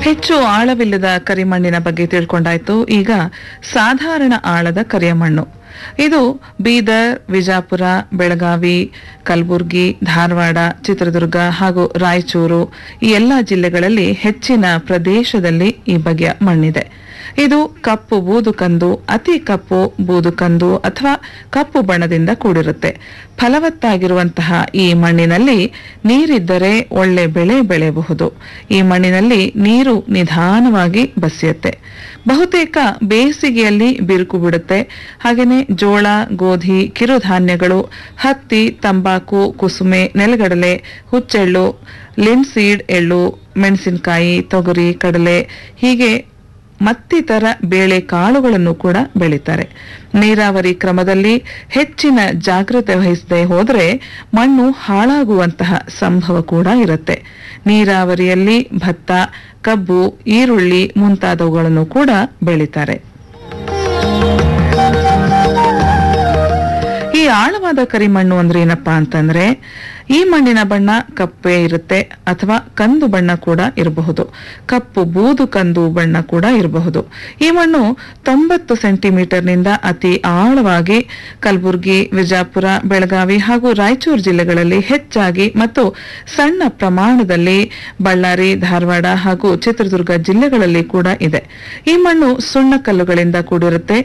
ಹೆಚ್ಚು ಆಳವಿಲ್ಲದ ಕರಿಮಣ್ಣಿನ ಬಗ್ಗೆ ತಿಳ್ಕೊಂಡಾಯ್ತು ಈಗ ಸಾಧಾರಣ ಆಳದ ಕರಿಯ ಮಣ್ಣು ಇದು ಬೀದರ್ ವಿಜಾಪುರ ಬೆಳಗಾವಿ ಕಲಬುರಗಿ ಧಾರವಾಡ ಚಿತ್ರದುರ್ಗ ಹಾಗೂ ರಾಯಚೂರು ಈ ಎಲ್ಲ ಜಿಲ್ಲೆಗಳಲ್ಲಿ ಹೆಚ್ಚಿನ ಪ್ರದೇಶದಲ್ಲಿ ಈ ಬಗೆಯ ಮಣ್ಣಿದೆ ಇದು ಕಪ್ಪು ಬೂದುಕಂದು ಅತಿ ಕಪ್ಪು ಬೂದುಕಂದು ಅಥವಾ ಕಪ್ಪು ಬಣ್ಣದಿಂದ ಕೂಡಿರುತ್ತೆ ಫಲವತ್ತಾಗಿರುವಂತಹ ಈ ಮಣ್ಣಿನಲ್ಲಿ ನೀರಿದ್ದರೆ ಒಳ್ಳೆ ಬೆಳೆ ಬೆಳೆಯಬಹುದು ಈ ಮಣ್ಣಿನಲ್ಲಿ ನೀರು ನಿಧಾನವಾಗಿ ಬಸಿಯುತ್ತೆ ಬಹುತೇಕ ಬೇಸಿಗೆಯಲ್ಲಿ ಬಿರುಕು ಬಿಡುತ್ತೆ ಹಾಗೆಯೇ ಜೋಳ ಗೋಧಿ ಕಿರುಧಾನ್ಯಗಳು ಹತ್ತಿ ತಂಬಾಕು ಕುಸುಮೆ ನೆಲಗಡಲೆ ಹುಚ್ಚೆಳ್ಳು ಲಿನ್ಸೀಡ್ ಎಳ್ಳು ಮೆಣಸಿನಕಾಯಿ ತೊಗರಿ ಕಡಲೆ ಹೀಗೆ ಮತ್ತಿತರ ಬೇಳೆ ಕಾಳುಗಳನ್ನು ಕೂಡ ಬೆಳೀತಾರೆ ನೀರಾವರಿ ಕ್ರಮದಲ್ಲಿ ಹೆಚ್ಚಿನ ಜಾಗ್ರತೆ ವಹಿಸದೆ ಹೋದರೆ ಮಣ್ಣು ಹಾಳಾಗುವಂತಹ ಸಂಭವ ಕೂಡ ಇರುತ್ತೆ ನೀರಾವರಿಯಲ್ಲಿ ಭತ್ತ ಕಬ್ಬು ಈರುಳ್ಳಿ ಮುಂತಾದವುಗಳನ್ನು ಕೂಡ ಬೆಳೀತಾರೆ ಈ ಆಳವಾದ ಕರಿಮಣ್ಣು ಅಂದ್ರೆ ಏನಪ್ಪಾ ಅಂತಂದ್ರೆ ಈ ಮಣ್ಣಿನ ಬಣ್ಣ ಕಪ್ಪೇ ಇರುತ್ತೆ ಅಥವಾ ಕಂದು ಬಣ್ಣ ಕೂಡ ಇರಬಹುದು ಕಪ್ಪು ಬೂದು ಕಂದು ಬಣ್ಣ ಕೂಡ ಇರಬಹುದು ಈ ಮಣ್ಣು ತೊಂಬತ್ತು ಸೆಂಟಿಮೀಟರ್ನಿಂದ ಅತಿ ಆಳವಾಗಿ ಕಲಬುರಗಿ ವಿಜಾಪುರ ಬೆಳಗಾವಿ ಹಾಗೂ ರಾಯಚೂರು ಜಿಲ್ಲೆಗಳಲ್ಲಿ ಹೆಚ್ಚಾಗಿ ಮತ್ತು ಸಣ್ಣ ಪ್ರಮಾಣದಲ್ಲಿ ಬಳ್ಳಾರಿ ಧಾರವಾಡ ಹಾಗೂ ಚಿತ್ರದುರ್ಗ ಜಿಲ್ಲೆಗಳಲ್ಲಿ ಕೂಡ ಇದೆ ಈ ಮಣ್ಣು ಸುಣ್ಣ ಕಲ್ಲುಗಳಿಂದ ಕೂಡಿರುತ್ತೆ